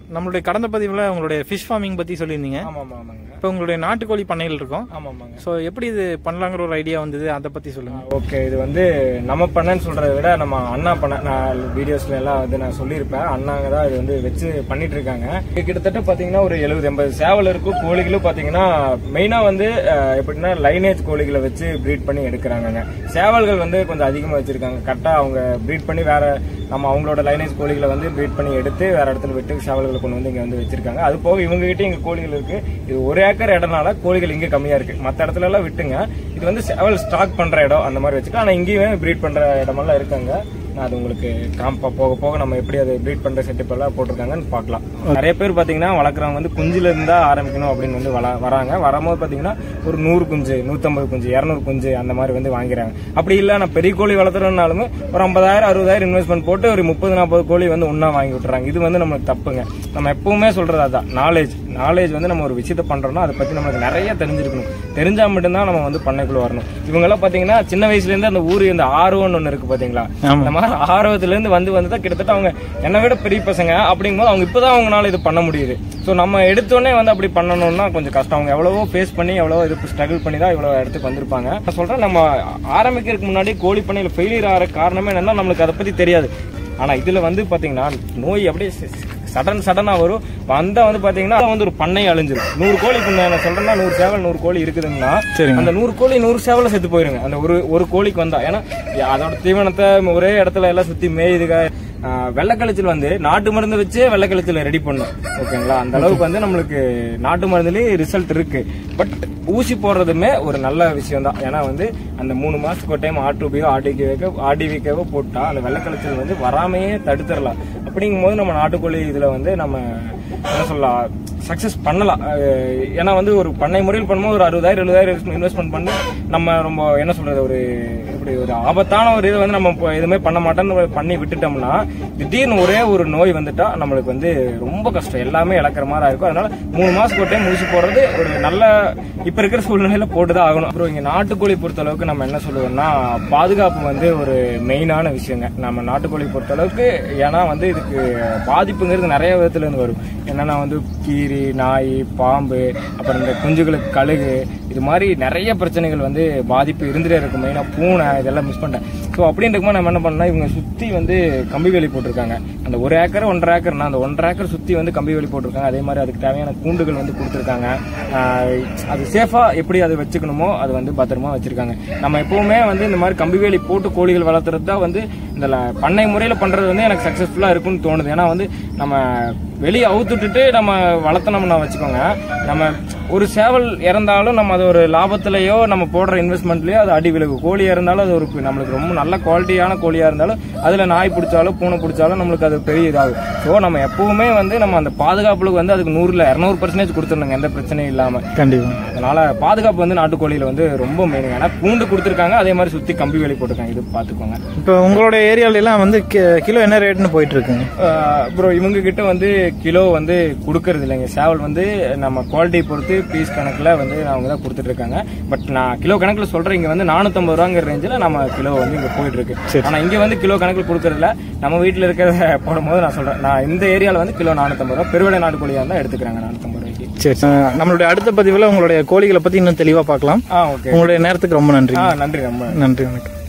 நம்மளுடைய கடந்த பதிவில் உங்களுடைய ஃபிஷ் ஃபார்மிங் பற்றி சொல்லியிருந்தீங்க ஆமா ஆமா ஆமாங்க இப்போ உங்களுடைய நாட்டுக்கோழி பண்ணையில் இருக்கோம் ஆமா ஆமாங்க ஸோ எப்படி இது பண்ணலாங்கிற ஒரு ஐடியா வந்தது அதை பற்றி சொல்லுங்கள் ஓகே இது வந்து நம்ம பண்ணன்னு சொல்றதை விட நம்ம அண்ணா பண்ண நான் வீடியோஸ்ல எல்லாம் வந்து நான் சொல்லியிருப்பேன் அண்ணாங்க தான் இது வந்து வச்சு பண்ணிட்டு இருக்காங்க இது கிட்டத்தட்ட பாத்தீங்கன்னா ஒரு எழுபது எண்பது சேவல் இருக்கும் கோழிகளும் பாத்தீங்கன்னா மெயினா வந்து அஹ், எப்படின்னா லைனேஜ் கோழிகளை வச்சு ப்ரீட் பண்ணி எடுக்கிறாங்க சேவல்கள் வந்து கொஞ்சம் அதிகமா வச்சிருக்காங்க கரெக்டா அவங்க ப்ரீட் பண்ணி வேற நம்ம அவங்களோட லைனேஜ் கோழிகளை வந்து ப்ரீட் பண்ணி எடுத்து வேற இடத்துல விட்டு சேவல்களை கொண்டு வந்து இங்க வந்து வச்சிருக்காங்க அது போக இவங்க கிட்ட இங்க கோழிகள் இருக்கு இது ஒரு ஏக்கர் இடம்னால கோழிகள் இங்க கம்மியா இருக்கு மத்த இடத்துல எல்லாம் விட்டுங்க இது வந்து சேவல் ஸ்டாக் பண்ற இடம் அந்த மாதிரி வச்சுக்கலாம் ஆனா இங்கேயுமே ப்ரீட் பண்ற இடமெல்லாம் இருக்காங்க நான் அது உங்களுக்கு காம்ப போக போக நம்ம எப்படி அதை ப்ரீட் பண்ற செட்டப் எல்லாம் போட்டிருக்காங்கன்னு பார்க்கலாம் நிறைய பேர் பாத்தீங்கன்னா வளர்க்குறவங்க வந்து குஞ்சுல இருந்தா ஆரம்பிக்கணும் அப்படின்னு வந்து வள- வராங்க வரும்போது பாத்தீங்கன்னா ஒரு நூறு குஞ்சு நூத்தம்பது குஞ்சு இரநூறு குஞ்சு அந்த மாதிரி வந்து வாங்கிறாங்க அப்படி இல்ல நான் பெரிய கோழி வளர்த்துறதுனாலுமே ஒரு ஐம்பதாயிரம் அறுபதாயிரம் இன்வெஸ்ட்மெண்ட் போட்டு ஒரு முப்பது நாற்பது கோழி வந்து ஒண்ணா வாங்கி விட்டுறாங்க இது வந்து நமக்கு தப்புங்க நம்ம எப்பவுமே சொல்றது அதான் நாலேஜ் நாலேஜ் வந்து நம்ம ஒரு விஷயத்த பண்றோம்னா அதை பத்தி நமக்கு நிறைய தெரிஞ்சிருக்கணும் தெரிஞ்சா மட்டும்தான் நம்ம வந்து பண்ணைக்குள்ள வரணும் இவங்க எல்லாம் பாத்தீங்கன்னா சின்ன வயசுல இருந்து அந்த ஊரு இந்த ஆர்வம்னு ஒண்ணு இருக்கு பாத்தீங்களா ஆமா. இந்த மாதிரி ஆர்வத்துல இருந்து வந்து வந்து தான் கிட்டத்தட்ட அவங்க என்னை விட பெரிய பசங்க அப்படிங்கும்போது அவங்க இப்பதான் அவங்களால இது பண்ண முடியுது சோ நம்ம எடுத்தோடனே வந்து அப்படி பண்ணணும்னா கொஞ்சம் கஷ்டம் அவங்க எவ்வளவோ ஃபேஸ் பண்ணி எவ்வளவோ இது ஸ்ட்ரகிள் பண்ணி தான் இவ்வளவு இடத்துக்கு வந்திருப்பாங்க நான் சொல்றேன் நம்ம ஆரம்பிக்கிறதுக்கு முன்னாடி கோழி பண்ணையில ஃபெயிலியர் ஆகிற காரணமே என்னன்னா நம்மளுக்கு அதை பத்தி தெரியாது ஆனா இதுல வந்து பாத்தீங்கன்னா நோய் அப்படியே சடன் சடனா வரும் வந்தா வந்து பாத்தீங்கன்னா வந்து ஒரு பண்ணை அழிஞ்சிரும் நூறு கோழி இப்ப நான் சொல்றேன்னா நூறு சேவல் நூறு கோழி இருக்குதுன்னா சரிங்க. அந்த நூறு கோழி நூறு சேவல செத்து போயிருங்க அந்த ஒரு ஒரு கோழிக்கு வந்தா ஏன்னா அதோட தீவனத்தை ஒரே இடத்துல எல்லாம் சுத்தி மேயுதுங்க ஆஹ் வெள்ளைக்கழிச்சல் வந்து நாட்டு மருந்து வச்சு வெள்ளைக்கழிச்சல் ரெடி பண்ணும் ஓகேங்களா அந்த அளவுக்கு வந்து நம்மளுக்கு நாட்டு மருந்துலயே ரிசல்ட் இருக்கு பட் ஊசி போடுறதுமே ஒரு நல்ல விஷயம் தான் ஏன்னா வந்து அந்த மூணு மாசத்துக்கு ஒரு டைம் ஆர்டிபியோ ஆர்டிகேவோ ஆர்டிவிக்கேவோ போட்டா அந்த வெள்ளைக்கழிச்சல் வந்து வராமையே தடுத்துடலாம் அப்படிங்கும்போது நம்ம நாட்டுக்கோழி இதுல வந்து நம்ம என்ன சொல்லலாம் சக்சஸ் பண்ணலாம் அஹ் ஏன்னா வந்து ஒரு பண்ணை முறையில் பண்ணும்போது ஒரு அறுபதாயிரம் எழுபதாயிரம் இன்வெஸ்ட்மெண்ட் பண்ணி நம்ம ரொம்ப என்ன சொல்றது ஒரு இப்படி ஒரு ஆபத்தான ஒரு இது வந்து நம்ம இப்போ எதுவுமே பண்ண மாட்டோம்னு பண்ணி விட்டுட்டோம்னா திடீர்னு ஒரே ஒரு நோய் வந்துட்டா நம்மளுக்கு வந்து ரொம்ப கஷ்டம் எல்லாமே இழக்கிற மாதிரி இருக்கும் அதனால மூணு மாசத்துக்கு ஒரு டைம் ஊசி போடுறது ஒரு நல்ல இப்ப இருக்கிற சூழ்நிலையில போட்டுதான் ஆகணும் அப்புறம் இங்க நாட்டுக்கோழி பொறுத்த அளவுக்கு நம்ம என்ன சொல்லுவோம்னா பாதுகாப்பு வந்து ஒரு மெயினான விஷயங்க நம்ம நாட்டுக்கோழி பொறுத்த அளவுக்கு ஏன்னா வந்து இதுக்கு பாதிப்புங்கிறது நிறைய விதத்துல இருந்து வரும் என்னன்னா வந்து கீரி நாய் பாம்பு அப்புறம் இந்த குஞ்சுகளுக்கு கழுகு இது மாதிரி நிறைய பிரச்சனைகள் வந்து பாதிப்பு இருந்துட்டே இருக்கும் மெயினா பூனை இதெல்லாம் மிஸ் பண்ணிட்டேன் ஸோ அப்படின்றக்கும்போது நம்ம என்ன பண்ணோம்னா இவங்க சுத்தி வந்து கம்பி வேலி போட்டிருக்காங்க அந்த ஒரு ஏக்கர் ஒன்றரை ஏக்கர்னா அந்த ஒன்றரை ஏக்கர் சுத்தி வந்து கம்பி வேலி போட்டிருக்காங்க அதே மாதிரி அதுக்கு தேவையான கூண்டுகள் வந்து கொடுத்துருக்காங்க ஆஹ் அது சேஃபா எப்படி அதை வச்சுக்கணுமோ அது வந்து பத்திரமா வச்சிருக்காங்க நம்ம எப்பவுமே வந்து இந்த மாதிரி கம்பி வேலி போட்டு கோழிகள் வளர்த்துறது தான் வந்து இந்த ல- பண்ணை முறையில் பண்றது வந்து எனக்கு சக்சஸ்ஃபுல்லா இருக்கும்னு தோணுது ஏன்னா வந்து நம்ம வெளியே அவுத்துட்டுட்டு நம்ம வளர்த்தனம்னா வச்சுக்கோங்க நம்ம ஒரு சேவல் இறந்தாலும் நம்ம அது ஒரு லாபத்திலேயோ நம்ம போடுற இன்வெஸ்ட்மெண்ட்லயோ அது அடி விலகு கோழி இறந்தாலும் அது ஒரு நம்மளுக்கு ரொம்ப நல்ல குவாலிட்டியான கோழியா இருந்தாலும் அதுல நாய் பிடிச்சாலும் பூனை பிடிச்சாலும் நம்மளுக்கு அது பெரிய இதாகும் ஸோ நம்ம எப்பவுமே வந்து நம்ம அந்த பாதுகாப்புக்கு வந்து அதுக்கு நூறுல இரநூறு பர்சன்டேஜ் கொடுத்துருணுங்க எந்த பிரச்சனையும் இல்லாம கண்டிப்பா அதனால பாதுகாப்பு வந்து நாட்டுக்கோழியில வந்து ரொம்ப மெயினுங்க ஏன்னா கூண்டு கொடுத்துருக்காங்க அதே மாதிரி சுத்தி கம்பி வேலி போட்டிருக்காங்க இது பாத்துக்கோங்க இப்போ உங்களுடைய ஏரியால எல்லாம் வந்து கி- கிலோ என்ன ரேட்னு போயிட்டு இருக்குங்க ப்ரோ இவங்க கிட்ட வந்து கிலோ வந்து கொடுக்கறது இல்லைங்க சேவல் வந்து நம்ம குவாலிட்டி பொறுத்து பீஸ் கணக்குல வந்து அவங்க தான் கொடுத்துட்டு இருக்காங்க பட் நான் கிலோ கணக்குல சொல்றேன் இங்க வந்து நானூத்தம்பது ரூபாங்கிற ரேஞ்சில் நம்ம கிலோ வந்து இங்க போயிட்டு இருக்கு ஆனா இங்க வந்து கிலோ கணக்குல கொடுக்கறதுல நம்ம வீட்டுல இருக்கிறத போடும்போது நான் சொல்றேன் நான் இந்த ஏரியால வந்து கிலோ நானூத்தம்பது ரூபா பெருவிடை நாட்டுக்கோழியா இருந்தா எடுத்துக்கிறாங்க நானூத்தம்பது ரூபாய்க்கு சரி அஹ் நம்மளுடைய அடுத்த பதிவில் உங்களுடைய கோழிகளை பத்தி இன்னும் தெளிவா பார்க்கலாம் ஆ ஓகே உங்களுடைய நேரத்துக்கு ரொம்ப நன்றி ஆ நன்றி ரொம்ப நன்றி வணக்கம்